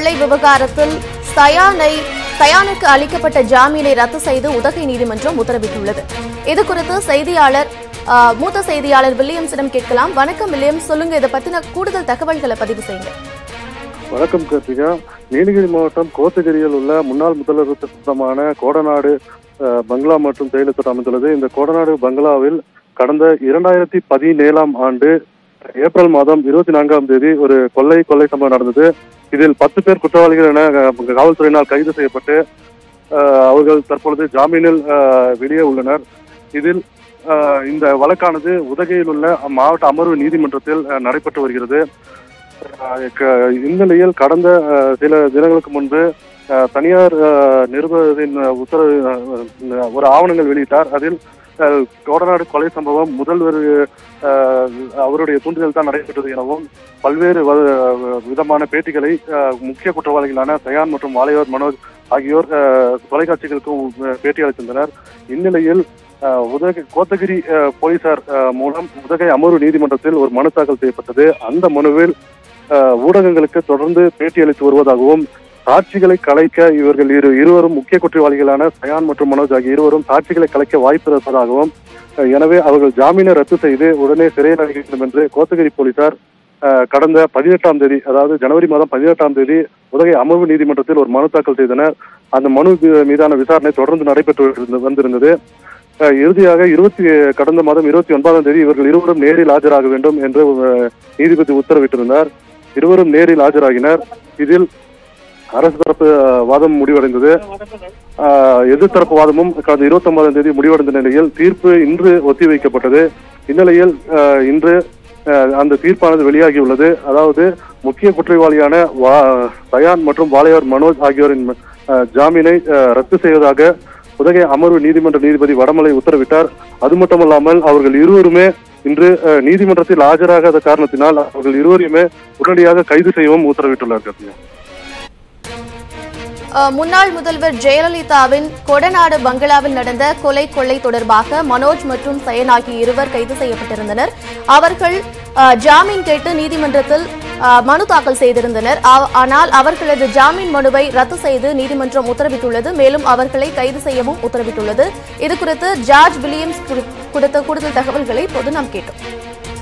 கொள்ளை விவகாரத்தில் சயானை சயானுக்கு அளிக்கப்பட்ட ஜாமீனை ரத்து செய்து உதகை நீதிமன்றம் உத்தரவிட்டுள்ளது இது குறித்து செய்தியாளர் ஆ, மூத்த செய்தியாளர் வில்லியம்ஸிடம் கேட்கலாம் வணக்கம் வில்லியம்ஸ் சொல்லுங்க இதை பத்தின கூடுதல் தகவல்களை பதிவு செய்யுங்க வணக்கம் கார்த்திகா நீலகிரி மாவட்டம் கோத்தகிரியில் உள்ள முன்னாள் முதல்வருக்கு சொந்தமான கோடநாடு அஹ், பங்களா மற்றும் தேயிலத்தோட்டம் அமைந்துள்ளது இந்த கோடநாடு பங்களாவில் கடந்த இரண்டாயிரத்தி பதினேழாம் ஆண்டு ஏப்ரல் மாதம் இருபத்தி நான்காம் தேதி ஒரு கொள்ளை கொள்ளை சம்பவம் நடந்தது இதில் பத்து பேர் குற்றவாளிகள் என அஹ், காவல்துறையினால் கைது செய்யப்பட்டு அஹ், அவர்கள் தற்பொழுது ஜாமீனில் அஹ், வெளியே உள்ளனர் இதில் அஹ், இந்த வழக்கானது உதகையில் உள்ள மாவட்ட அமர்வு நீதிமன்றத்தில் அஹ், நடைபெற்று வருகிறது அஹ் க- இந்நிலையில் கடந்த அஹ், சில தினங்களுக்கு முன்பு அஹ், தனியார் அஹ், நிருபரின் அஹ், உத்தரவு அஹ், ஒரு ஆவணங்கள் வெளியிட்டார் அதில் அஹ், கோடநாடு கொலை சம்பவம் முதல்வர் அஹ், அவருடைய தூண்டுதல் தான் நடைபெற்றது எனவும் பல்வேறு வ- விதமான பேட்டிகளை அஹ், முக்கிய குற்றவாளிகளான சயான் மற்றும் வாலையோர் மனோஜ் ஆகியோர் அஹ், தொலைக்காட்சிகளுக்கு அஹ், பேட்டி அளித்திருந்தனர் இந்நிலையில் அஹ், உதகை கோத்தகிரி அஹ், போலீசார் அஹ், மூலம் உதகை அமர்வு நீதிமன்றத்தில் ஒரு மனு தாக்கல் செய்யப்பட்டது அந்த மனுவில் அஹ், ஊடகங்களுக்கு தொடர்ந்து பேட்டி அளித்து வருவதாகவும் சாட்சிகளை கலைக்க இவர்கள் இரு இருவரும் முக்கிய குற்றவாளிகளான சயான் மற்றும் மனோஜ் ஆகிய இருவரும் சாட்சிகளை கலைக்க வாய்ப்பு இருப்பதாகவும் அஹ், எனவே அவர்கள் ஜாமீனை ரத்து செய்து உடனே சிறையில் அடைக்க வேண்டும் என்று கோத்தகிரி போலீசார் அஹ், கடந்த பதினெட்டாம் தேதி அதாவது ஜனவரி மாதம் பதினெட்டாம் தேதி உதகை அமர்வு நீதிமன்றத்தில் ஒரு மனு தாக்கல் செய்தனர் அந்த மனு மீ- மீதான விசாரணை தொடர்ந்து நடைபெற்று இருந்து- வந்திருந்தது அஹ், இறுதியாக இருபத்தி கடந்த மாதம் இருபத்தி ஒன்பதாம் தேதி இவர்கள் இருவரும் நேரில் ஆஜராக வேண்டும் என்று அஹ், நீதிபதி உத்தரவிட்டிருந்தார் இருவரும் நேரில் ஆஜராகினர் இதில் அரசு தரப்பு அஹ், வாதம் முடிவடைந்தது அஹ், எதிர்த்தரப்பு வாதமும் கடந்த இருபத்தி ஒன்பதாம் தேதி முடிவடைந்த நிலையில் தீர்ப்பு இன்று ஒத்திவைக்கப்பட்டது இந்நிலையில் அஹ், இன்று அஹ், அந்த தீர்ப்பானது வெளியாகியுள்ளது அதாவது முக்கிய குற்றவாளியான வா சயான் மற்றும் வாளையார் மனோஜ் ஆகியோரின் அஹ், ஜாமீனை அஹ், ரத்து செய்வதாக உதகை அமர்வு நீதிமன்ற நீதிபதி வடமலை உத்தரவிட்டார் அது மட்டுமல்லாமல் அவர்கள் இருவருமே இன்று அஹ், நீதிமன்றத்தில் ஆஜராகாத காரணத்தினால் அவர்கள் இருவரையுமே உடனடியாக கைது செய்யவும் உத்தரவிட்டுள்ளார் கார்த்திகா ஆ, முன்னாள் முதல்வர் ஜெயலலிதாவின் கொடநாடு பங்களாவில் நடந்த கொலை கொள்ளை தொடர்பாக மனோஜ் மற்றும் சயன் ஆகிய இருவர் கைது செய்யப்பட்டிருந்தனர் அவர்கள் ஆ, ஜாமீன் கேட்டு நீதிமன்றத்தில் ஆ, மனு தாக்கல் செய்திருந்தனர் ஆ- ஆனால் அவர்களது ஜாமீன் மனுவை ரத்து செய்து நீதிமன்றம் உத்தரவிட்டுள்ளது மேலும் அவர்களை கைது செய்யவும் உத்தரவிட்டுள்ளது இது குறித்து ஜார்ஜ் வில்லியம்ஸ் குறி- கொடுத்த கூடுதல் தகவல்களை இப்போது நாம் கேட்டோம்